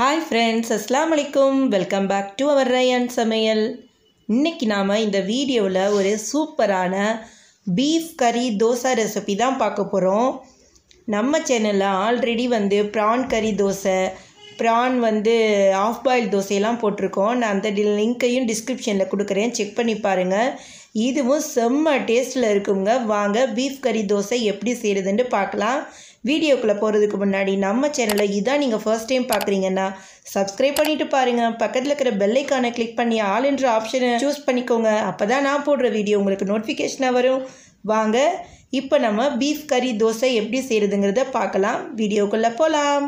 hi friends அஸ்லாம் வலைக்கும் welcome back to our Rayan Samayal இன்னைக்கு நாம் இந்த வீடியோவில் ஒரு சூப்பரான பீஃப் கறி தோசை ரெசிபி தான் பார்க்க போகிறோம் நம்ம சேனலில் ஆல்ரெடி வந்து ப்ரான் கறி தோசை ப்ரான் வந்து ஆஃப் பாயில் தோசையெல்லாம் போட்டிருக்கோம் நான் அந்த லிங்க்கையும் டிஸ்கிரிப்ஷனில் கொடுக்குறேன் செக் பண்ணி பாருங்கள் இதுவும் செம்ம டேஸ்ட்டில் இருக்குங்க வாங்க பீஃப் கறி தோசை எப்படி செய்கிறதுன்னு பார்க்கலாம் வீடியோக்குள்ளே போகிறதுக்கு முன்னாடி நம்ம சேனலை இதான் நீங்கள் ஃபர்ஸ்ட் டைம் பார்க்குறீங்கன்னா சப்ஸ்கிரைப் பண்ணிட்டு பாருங்கள் பக்கத்தில் இருக்கிற பெல்லைக்கானை கிளிக் பண்ணி ஆல் என்ற ஆப்ஷனை சூஸ் பண்ணிக்கோங்க அப்போ தான் நான் போடுற வீடியோ உங்களுக்கு நோட்டிஃபிகேஷனாக வரும் வாங்க இப்போ நம்ம பீஃப் கறி தோசை எப்படி செய்கிறதுங்கிறத பார்க்கலாம் வீடியோக்குள்ளே போகலாம்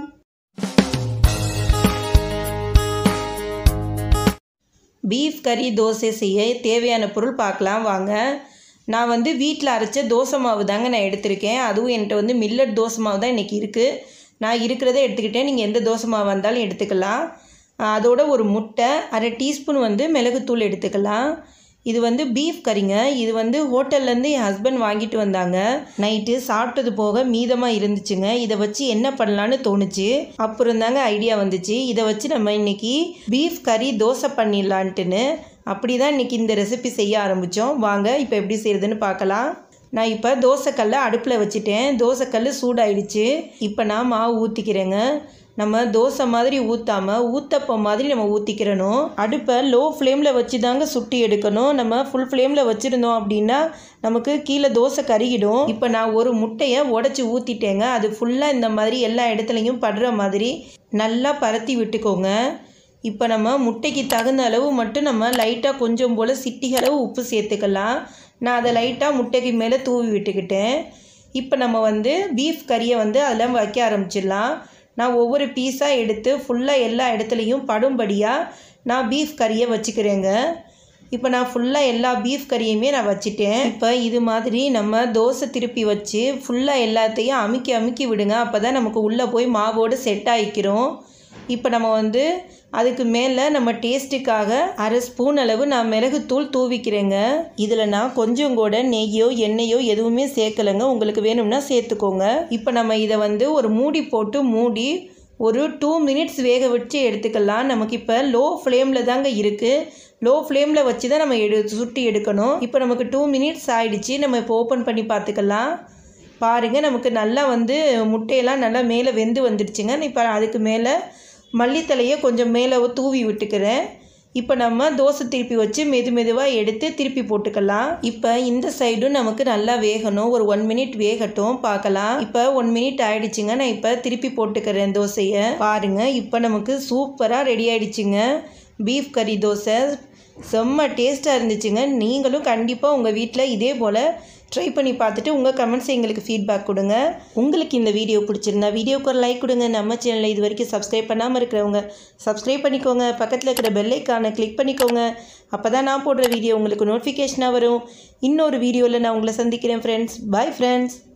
பீஃப் கறி தோசை செய்ய தேவையான பொருள் பார்க்கலாம் வாங்க நான் வந்து வீட்டில் அரைச்ச தோசை மாவு தாங்க நான் எடுத்திருக்கேன் அதுவும் என்கிட்ட வந்து மில்லட் தோசை மாவு தான் இன்றைக்கி இருக்குது நான் இருக்கிறத எடுத்துக்கிட்டேன் நீங்கள் எந்த தோசை மாவு வந்தாலும் எடுத்துக்கலாம் அதோட ஒரு முட்டை அரை டீஸ்பூன் வந்து மிளகுத்தூள் எடுத்துக்கலாம் இது வந்து பீஃப் கறிங்க இது வந்து ஹோட்டல்லேருந்து என் ஹஸ்பண்ட் வாங்கிட்டு வந்தாங்க நைட்டு சாப்பிட்டது போக மீதமாக இருந்துச்சுங்க இதை வச்சு என்ன பண்ணலான்னு தோணுச்சு அப்புறம் தாங்க ஐடியா வந்துச்சு இதை வச்சு நம்ம இன்னைக்கு பீஃப் கறி தோசை பண்ணிடலான்ட்டுன்னு அப்படி தான் இன்றைக்கி இந்த ரெசிபி செய்ய ஆரம்பித்தோம் வாங்க இப்போ எப்படி செய்கிறதுன்னு பார்க்கலாம் நான் இப்போ தோசைக்கல்லை அடுப்பில் வச்சுட்டேன் தோசைக்கல் சூடாயிடுச்சு இப்போ நான் மாவு ஊற்றிக்கிறேங்க நம்ம தோசை மாதிரி ஊற்றாமல் ஊத்தப்பம் மாதிரி நம்ம ஊற்றிக்கிறணும் அடுப்பை லோ ஃப்ளேமில் வச்சு தாங்க சுட்டி எடுக்கணும் நம்ம ஃபுல் ஃப்ளேமில் வச்சுருந்தோம் அப்படின்னா நமக்கு கீழே தோசை கருகிடும் இப்போ நான் ஒரு முட்டையை உடச்சி ஊற்றிட்டேங்க அது ஃபுல்லாக இந்த மாதிரி எல்லா இடத்துலையும் படுற மாதிரி நல்லா பரத்தி விட்டுக்கோங்க இப்போ நம்ம முட்டைக்கு தகுந்த அளவு மட்டும் நம்ம லைட்டாக கொஞ்சம் போல் சிட்டிக அளவு உப்பு சேர்த்துக்கலாம் நான் அதை லைட்டாக முட்டைக்கு மேலே தூவி விட்டுக்கிட்டேன் இப்போ நம்ம வந்து பீஃப் கறியை வந்து அதில் வைக்க ஆரம்பிச்சிடலாம் நான் ஒவ்வொரு பீஸாக எடுத்து ஃபுல்லாக எல்லா இடத்துலையும் படும்படியாக நான் பீஃப் கறியை வச்சுக்கிறேங்க இப்போ நான் ஃபுல்லாக எல்லா பீஃப் கறியுமே நான் வச்சுட்டேன் இப்போ இது மாதிரி நம்ம தோசை திருப்பி வச்சு ஃபுல்லாக எல்லாத்தையும் அமுக்கி அமுக்கி விடுங்க அப்போ தான் நமக்கு உள்ளே போய் மாவோடு செட் ஆகிக்கிறோம் இப்போ நம்ம வந்து அதுக்கு மேலே நம்ம டேஸ்ட்டுக்காக அரை ஸ்பூன் அளவு நான் மிளகுத்தூள் தூவிக்கிறேங்க இதில் நான் கொஞ்சம் கூட நெய்யோ எண்ணெயோ எதுவுமே சேர்க்கலைங்க உங்களுக்கு வேணும்னா சேர்த்துக்கோங்க இப்போ நம்ம இதை வந்து ஒரு மூடி போட்டு மூடி ஒரு டூ மினிட்ஸ் வேக வச்சு எடுத்துக்கலாம் நமக்கு இப்போ லோ ஃப்ளேமில் தாங்க இருக்குது லோ ஃப்ளேமில் வச்சு தான் நம்ம எடு சுட்டி எடுக்கணும் இப்போ நமக்கு டூ மினிட்ஸ் ஆயிடுச்சு நம்ம இப்போ ஓப்பன் பண்ணி பார்த்துக்கலாம் பாருங்கள் நமக்கு நல்லா வந்து முட்டையெல்லாம் நல்லா மேலே வெந்து வந்துடுச்சுங்க இப்போ அதுக்கு மேலே மல்லித்தலையை கொஞ்சம் மேலே தூவி விட்டுக்கிறேன் இப்போ நம்ம தோசை திருப்பி வச்சு மெது மெதுவாக எடுத்து திருப்பி போட்டுக்கலாம் இப்போ இந்த சைடும் நமக்கு நல்லா வேகணும் ஒரு ஒன் மினிட் வேகட்டும் பார்க்கலாம் இப்போ ஒன் மினிட் ஆயிடுச்சுங்க நான் இப்போ திருப்பி போட்டுக்கிறேன் தோசையை பாருங்கள் இப்போ நமக்கு சூப்பராக ரெடி ஆயிடுச்சுங்க பீஃப் கறி தோசை செம்ம டேஸ்ட்டாக இருந்துச்சுங்க நீங்களும் கண்டிப்பாக உங்கள் வீட்டில் இதே போல் ட்ரை பண்ணி பார்த்துட்டு உங்கள் கமெண்ட்ஸ் எங்களுக்கு ஃபீட்பேக் கொடுங்க உங்களுக்கு இந்த வீடியோ பிடிச்சிருந்தா வீடியோக்கு ஒரு லைக் கொடுங்க நம்ம சேனலில் இது வரைக்கும் சப்ஸ்கிரைப் பண்ணாமல் இருக்கிறவங்க சப்ஸ்கிரைப் பண்ணிக்கோங்க பக்கத்தில் இருக்கிற பெல்லைக்கானை கிளிக் பண்ணிக்கோங்க அப்போ தான் நான் போடுற வீடியோ உங்களுக்கு நோட்டிஃபிகேஷனாக வரும் இன்னொரு வீடியோவில் நான் உங்களை சந்திக்கிறேன் ஃப்ரெண்ட்ஸ் பாய் ஃப்ரெண்ட்ஸ்